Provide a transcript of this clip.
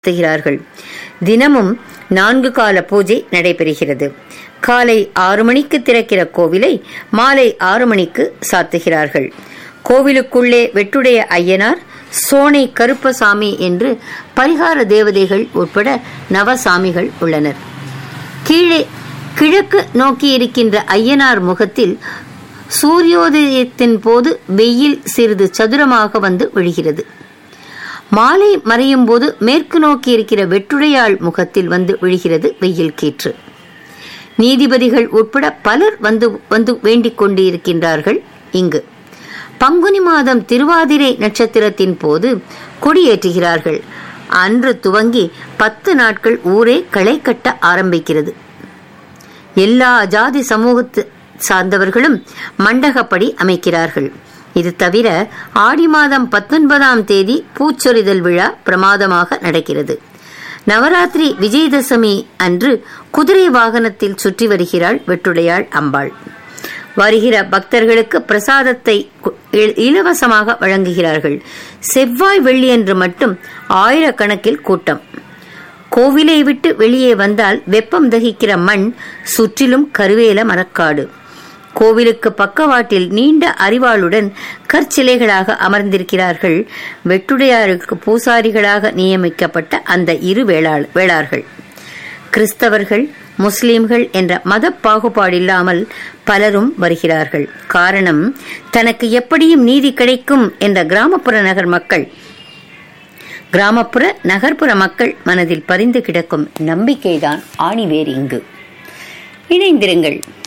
நடத்துகிறார்கள் தினமும் நான்கு கால பூஜை நடைபெறுகிறது காலை ஆறு மணிக்கு திறக்கிற கோவிலை மாலை ஆறு மணிக்கு சாத்துகிறார்கள் கோவிலுக்குள்ளே வெட்டுடைய ஐயனார் சோனை கருப்பசாமி என்று பரிகார தேவதைகள் உட்பட நவசாமிகள் உள்ளனர் கீழே கிழக்கு நோக்கி இருக்கின்ற ஐயனார் முகத்தில் சூரியோதயத்தின் போது வெயில் சிறிது சதுரமாக வந்து விழுகிறது மாலை மறையும் போது மேற்கு நோக்கி இருக்கிற வெட்டுடையாள் முகத்தில் வந்து விழுகிறது வெயில் கீற்று நீதிபதிகள் உட்பட பலர் வந்து வந்து வேண்டிக் கொண்டு இருக்கின்றார்கள் இங்கு பங்குனி மாதம் திருவாதிரை நட்சத்திரத்தின் போது கொடியேற்றுகிறார்கள் அன்று துவங்கி பத்து நாட்கள் ஊரே களை கட்ட ஆரம்பிக்கிறது எல்லா ஜாதி சமூகத்து சார்ந்தவர்களும் மண்டகப்படி அமைக்கிறார்கள் இது தவிர ஆடி மாதம் பத்தொன்பதாம் தேதி பூச்சொரிதல் விழா பிரமாதமாக நடக்கிறது நவராத்திரி விஜயதசமி அன்று குதிரை வாகனத்தில் சுற்றி வருகிறாள் வெட்டுடையாள் அம்பாள் வருகிற பக்தர்களுக்கு பிரசாதத்தை இலவசமாக வழங்குகிறார்கள் செவ்வாய் வெள்ளியன்று மட்டும் ஆயிரக்கணக்கில் கூட்டம் கோவிலை விட்டு வெளியே வந்தால் வெப்பம் தகிக்கிற மண் சுற்றிலும் கருவேல மரக்காடு கோவிலுக்கு பக்கவாட்டில் நீண்ட அறிவாளுடன் கற்சிலைகளாக அமர்ந்திருக்கிறார்கள் வெட்டுடையாருக்கு பூசாரிகளாக நியமிக்கப்பட்ட அந்த இரு வேளாள் வேளார்கள் கிறிஸ்தவர்கள் முஸ்லிம்கள் என்ற மத பாகுபாடில்லாமல் பலரும் வருகிறார்கள் காரணம் தனக்கு எப்படியும் நீதி கிடைக்கும் என்ற கிராமப்புற நகர் மக்கள் கிராமப்புற நகர்ப்புற மக்கள் மனதில் பறிந்து கிடக்கும் நம்பிக்கைதான் ஆணிவேர் இங்கு இணைந்திருங்கள்